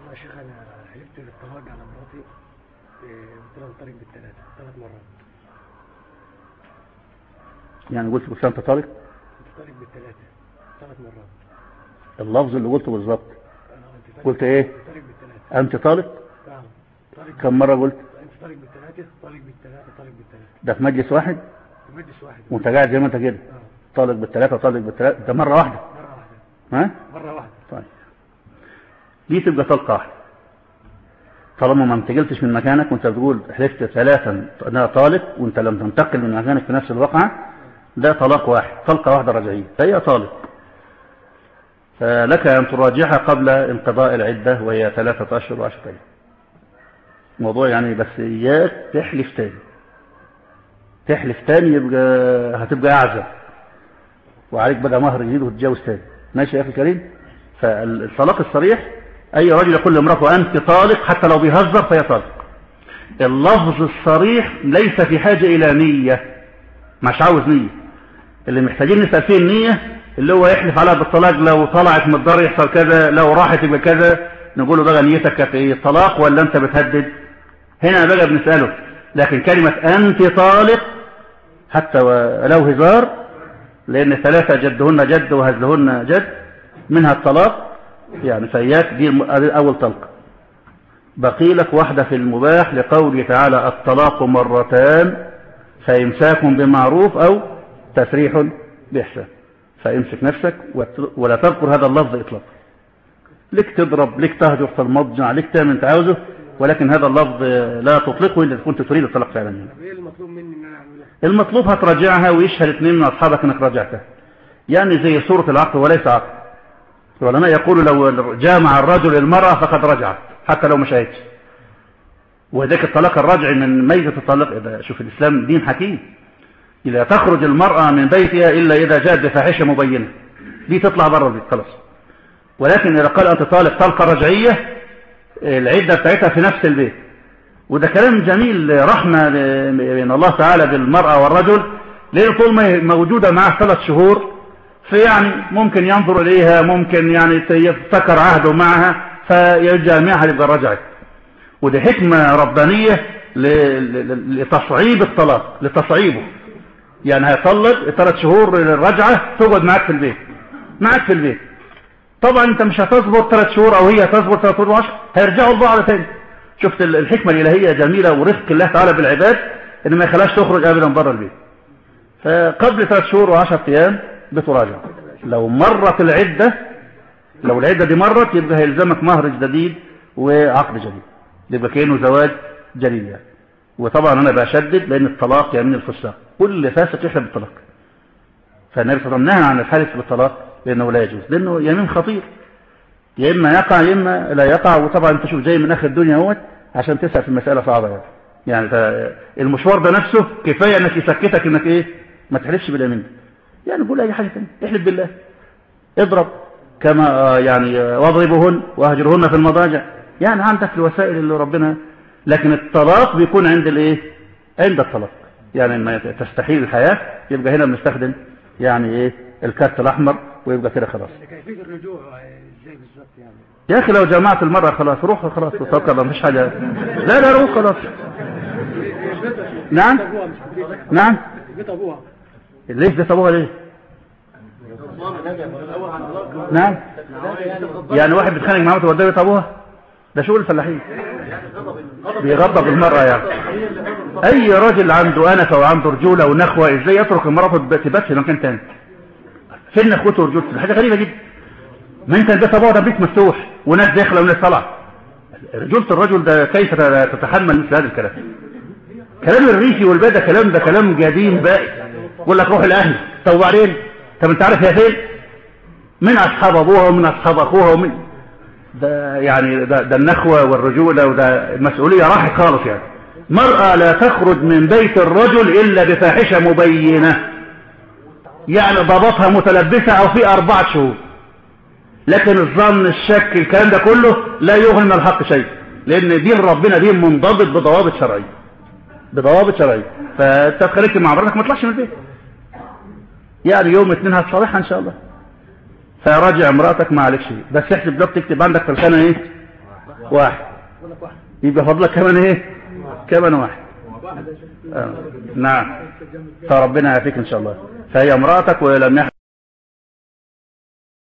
يا شيخ انا حلفت للطلاق على مراتي إيه، قلت لها انطلق بالثلاثه ثلاث مرات يعني قلت بس انت طالق انطلق بالثلاثه ثلاث مرات اللفظ اللي قلته بالظبط أنا انطلق قلت ايه انطلق بالثلاثه انت طالق نعم طالق كم مرة قلت انت طالق بالثلاثه طالق بالثلاثه طالق بالثلاثه ده في مجلس واحد في مجلس واحد وانت قاعد زي ما انت كده آه، طالق بالثلاثة طالق بالثلاثة ده مرة واحدة مره واحده ها مره واحده طيب دي تبقى طلقة واحدة طالما ما انتقلتش من مكانك وانت بتقول حلفت ثلاثا انا طالق وانت لم تنتقل من مكانك في نفس الوقعة ده طلاق واحد طلقة واحدة رجعية فهي طالق فلك أن تراجعها قبل انقضاء العدة وهي ثلاثة أشهر وعشرة أيام موضوع يعني بس إياك تحلف تاني تحلف تاني يبقى هتبقى أعزب وعليك بقى مهر جديد وتتجوز تاني ماشي يا أخي الكريم فالطلاق الصريح أي رجل يقول لامرأته أنت طالق حتى لو بيهزر فهي طالق اللفظ الصريح ليس في حاجة إلى نية مش عاوز نية اللي محتاجين نسأل فيه النية اللي هو يحلف عليها بالطلاق لو طلعت من الدار يحصل كذا لو راحت يبقى كذا نقول له بقى نيتك كانت ايه الطلاق ولا انت بتهدد هنا بقى بنسأله لكن كلمة انت طالق حتى ولو هزار لان ثلاثة جدهن جد وهزلهن جد منها الطلاق يعني فإياك دي الم- اول طلقة بقي لك واحدة في المباح لقوله تعالى الطلاق مرتان فإمساك بمعروف أو تسريح بإحسان فامسك نفسك وت- ولا تذكر هذا اللفظ إطلاقا لك تضرب لك تهجر في المضجع لك تعمل انت عاوزه ولكن هذا اللفظ لا تطلقه إلا إذا كنت تريد الطلاق فعلا يعني. طب ايه المطلوب مني ان انا اعمله المطلوب هتراجعها ويشهد اثنين من أصحابك أنك راجعتها يعني زي صورة العقد وليس عقد العلماء يقولوا لو جامع الرجل المرأة فقد رجعت حتى لو ما شهدش وذلك الطلاق الراجع من ميزة الطلاق إذا شوف الإسلام دين حكيم إذا تخرج المرأة من بيتها إلا إذا جاءت بفاحشة مبينة دي تطلع بره البيت خلاص ولكن إذا قال أنت طالق طلقة رجعية العدة بتاعتها في نفس البيت وده كلام جميل رحمة من الله تعالى بالمرأة والرجل لأن طول ما هي موجودة معه ثلاث شهور فيعني ممكن ينظر إليها ممكن يعني يفتكر عهده معها فيجامعها يبقى رجعت ودي حكمة ربانية ل- ل- لتصعيب الطلاق لتصعيبه يعني هيطلق ثلاث شهور للرجعة تقعد معاك في البيت معاك في البيت طبعا انت مش هتصبر ثلاث شهور او هي تصبر ثلاث شهور وعشر هيرجعوا لبعض تاني شفت ال- الحكمة الإلهية جميلة ورفق الله تعالى بالعباد ان ما يخلاش تخرج ابدا بره البيت فقبل ثلاث شهور وعشرة ايام بتراجع لو مرت العدة لو العدة دي مرت يبقى هيلزمك مهر جديد وعقد جديد يبقى كأنه زواج جديد يعني وطبعا انا بشدد لان الطلاق يمين الفساق كل فاسق يحلف بالطلاق فالنبي صلى الله عليه وسلم نهى عن الحلف بالطلاق لانه لا يجوز لانه يمين خطير يا اما يقع يا اما لا يقع وطبعا انت شوف جاي من اخر الدنيا اهوت عشان تسال في المساله صعبه يعني يعني ف- المشوار ده نفسه كفايه انك يسكتك انك ايه ما تحلفش باليمين يعني قول اي حاجه ثانيه احلف بالله اضرب كما آه، يعني آه، واضربهن واهجرهن في المضاجع يعني عندك الوسائل اللي ربنا لكن الطلاق بيكون عند الايه عند الطلاق يعني لما تستحيل الحياه يبقى هنا بنستخدم يعني ايه الكارت الاحمر ويبقى كده خلاص يعني كيفيه الرجوع ازاي بالظبط يعني يا اخي لو جمعت المرأة خلاص روح خلاص وتوكل ما فيش حاجة لا لا روح خلاص نعم ابوها مش في البيت نعم بيت ابوها ليش ده ابوها ليه نعم يعني واحد بيتخانق مع مراته وده بيت ابوها ده شغل الفلاحين بيغضب المرأة يعني اي راجل عنده انفة وعنده رجولة ونخوة ازاي يترك المرأة تبات في مكان تاني فين اخوته ورجولته ده حاجة غريبة جدا ما انت البيت ابوها ده بيت مفتوح وناس داخله وناس طالعه رجولة الرجل ده كيف تتحمل مثل هذا الكلام كلام الريفي والباقي ده كلام ده كلام قديم باقي يقول لك روح الاهل طب وبعدين طب انت عارف هي فين من اصحاب ابوها ومن اصحاب اخوها ومن ده يعني ده, ده النخوه والرجوله وده المسؤوليه راحت خالص يعني مرأة لا تخرج من بيت الرجل الا بفاحشه مبينه يعني ضبطها متلبسه او في اربعه شهور لكن الظن الشك الكلام ده كله لا يغني من الحق شيء لان دين ربنا دين منضبط بضوابط شرعيه بضوابط شرعيه فانت خرجت مع مراتك ما تطلعش من البيت يعني يوم اثنين هتصالحها ان شاء الله فراجع امراتك ما عليك شيء بس احسب دلوقتي تكتب عندك في الخانه ايه واحد بقول لك واحد يبقى فضلك كمان ايه كمان واحد واحد يا شيخ آه. نعم فربنا يعافيك ان شاء الله فهي امرأتك ولم يحدث